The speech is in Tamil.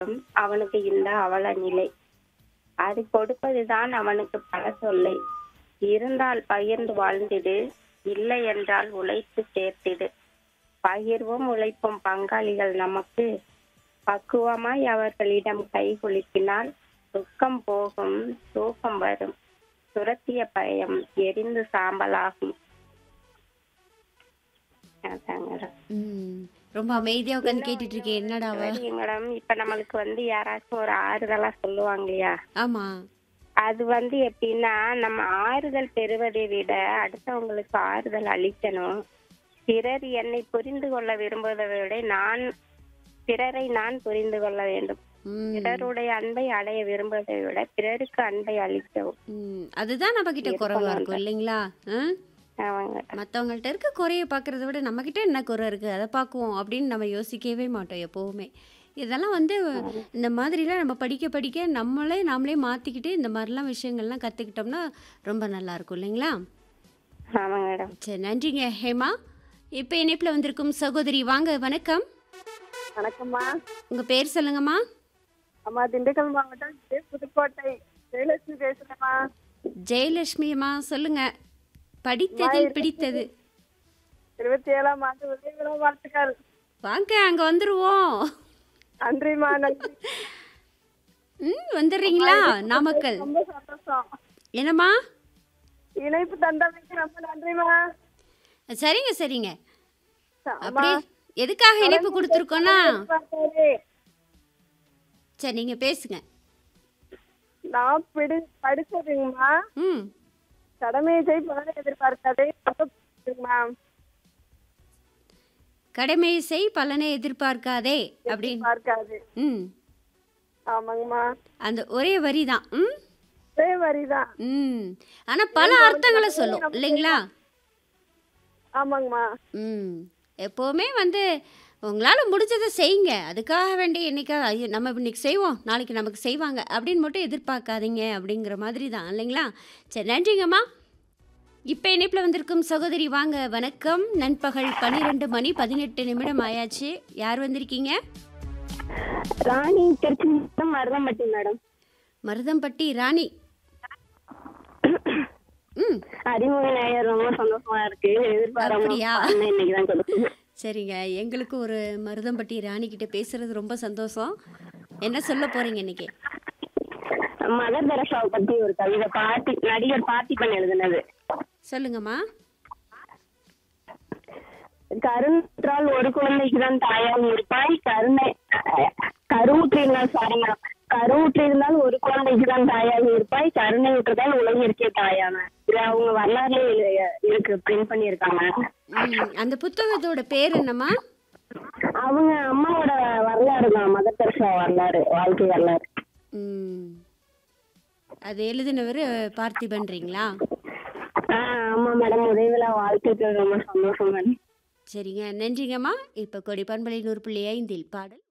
அவனுக்கு இந்த அவல நிலை அது கொடுப்பதுதான் அவனுக்கு பல தொல்லை இருந்தால் பகிர்ந்து வாழ்ந்திடு இல்லை என்றால் உழைத்து சேர்த்திடு பகிர்வும் உழைப்பும் பங்காளிகள் நமக்கு பக்குவமாய் அவர்களிடம் கை குலுக்கினால் துக்கம் போகும் தூக்கம் வரும் துரத்திய பயம் எரிந்து சாம்பலாகும் அதாங்க ம் ரொம்ப அமைதியா உட்காந்து கேட்டுட்டு இருக்கேன் என்னடா அவ சரிங்க மேடம் இப்ப நம்மளுக்கு வந்து யாராச்சும் ஒரு ஆறுதலா சொல்லுவாங்க இல்லையா ஆமா அது வந்து எப்படின்னா நம்ம ஆறுதல் பெறுவதை விட அடுத்தவங்களுக்கு ஆறுதல் அளிக்கணும் பிறர் என்னை புரிந்து கொள்ள விரும்புவதை விட நான் பிறரை நான் புரிந்து கொள்ள வேண்டும் ம் பிறருடைய அன்பை அடைய விரும்புவதை விட பிறருக்கு அன்பை அளிக்கவும் ம் அதுதான் நம்ம கிட்ட குறைவா இருக்கும் இல்லைங்களா ஆ? அவங்க மத்தவங்கள்ட்ட இருக்க குறைய பார்க்கறத விட நம்ம கிட்ட என்ன குறை இருக்கு அதை பார்க்குவோம் அப்படின்னு நம்ம யோசிக்கவே மாட்டோம் எப்பவுமே இதெல்லாம் வந்து இந்த மாதிரிலாம் நம்ம படிக்க படிக்க நம்மளே நாமளே மாத்திக்கிட்டு இந்த மாதிரிலாம் விஷயங்கள்லாம் கத்துக்கிட்டோம்னா ரொம்ப நல்லா இருக்கும் இல்லைங்களா ஆமாங்க மேடம் சரி நன்றிங்க ஹேமா இப்போ இணைப்பில் வந்திருக்கும் சகோதரி வாங்க வணக்கம் வணக்கம்மா உங்க பேர் சொல்லுங்கம்மா அம்மா திண்டுக்கல் மாவட்டம் ஜே. புதுக்கோட்டை ஜெயலட்சுமி பேசுறேம்மா ஜெயலட்சுமி அம்மா சொல்லுங்க படித்ததில் பிடித்தது இருபத்தி ஏழாம் ஆண்டு உதய விழா வாழ்த்துக்கள் வாங்க அங்க வந்துருவோம் நன்றிம்மா நன்றி ம் வந்துடுறீங்களா நாமக்கல் ரொம்ப சந்தோஷம் என்னம்மா இணைப்பு தந்தமைக்கு ரொம்ப நன்றிம்மா சரிங்க சரிங்க அம்மா, அப்படியே எதுக்காக இணைப்பு கொடுத்துருக்கோன்னா பார்த்தாரு. சரி நீங்க பேசுங்க நான் பிடி படிச்சதுங்கம்மா ம் கடமையை செய் பலனை எதிர்பார்க்காதே மேம் கடமை செய் பலனை எதிர்பார்க்காதே அப்படின்னு பார்க்காது ம் ஆமாங்கம்மா அந்த ஒரே வரி தான் ம் அதே மாதிரிதான் ம் ஆனா பல அர்த்தங்களை சொல்லும் இல்லைங்களா ஆமாங்கம்மா ம் எப்போவுமே வந்து உங்களால் முடிஞ்சதை செய்யுங்க அதுக்காக வேண்டி என்னைக்கா ஐயோ நம்ம இன்னைக்கு செய்வோம் நாளைக்கு நமக்கு செய்வாங்க அப்படின்னு மட்டும் எதிர்பார்க்காதீங்க அப்படிங்கிற மாதிரி தான் இல்லைங்களா சரி நன்றிங்கம்மா இப்போ இணைப்பில் வந்திருக்கும் சகோதரி வாங்க வணக்கம் நண்பகல் பன்னிரெண்டு மணி பதினெட்டு நிமிடம் ஆயாச்சு யார் வந்திருக்கீங்க ராணி திருச்சி மருதம்பட்டி மேடம் மருதம்பட்டி ராணி ம் அறிமுக நேயர் ரொம்ப சந்தோஷமா இருக்கு எதிர்பாராம அப்படியா? பண்ண இன்னைக்கு தான் கொடுக்குது சரிங்க எங்களுக்கு ஒரு மருதம்பட்டி ராணி கிட்ட பேசுறது ரொம்ப சந்தோஷம் என்ன சொல்ல போறீங்க இன்னைக்கு மதர் தெரசாவை பத்தி ஒரு கவிதை பாட்டி நடிகர் பார்த்திபன் எழுதினது சொல்லுங்கம்மா கருணால் ஒரு குழந்தைக்கு தான் தாயாக இருப்பாய் கருணை கருவுற்றிருந்தால் சாரி மேடம் கருவுற்றிருந்தால் ஒரு குழந்தைக்கு தான் தாயாக இருப்பாய் கருணை விட்டுதான் உலகிற்கே தாயான இது அவங்க வரலாறுல இருக்கு பிரிண்ட் பண்ணியிருக்காங்க ம், அந்த புத்தகத்தோட பேர் என்னம்மா அவங்க அம்மாவோட வரலாறு தான் மதர் தெரசா வரலாறு வாழ்க்கை வரலாறு ம். அது எழுதினவர் பார்த்திபன்றீங்களா ஆஹ் ஆமா மேடம் உதவில வாழ்த்துக்கள் ரொம்ப சந்தோஷம் மேடம் சரிங்க நன்றிங்கம்மா இப்போ கொடி பண்பலை நூறு புள்ளி ஐந்தில் பாடல்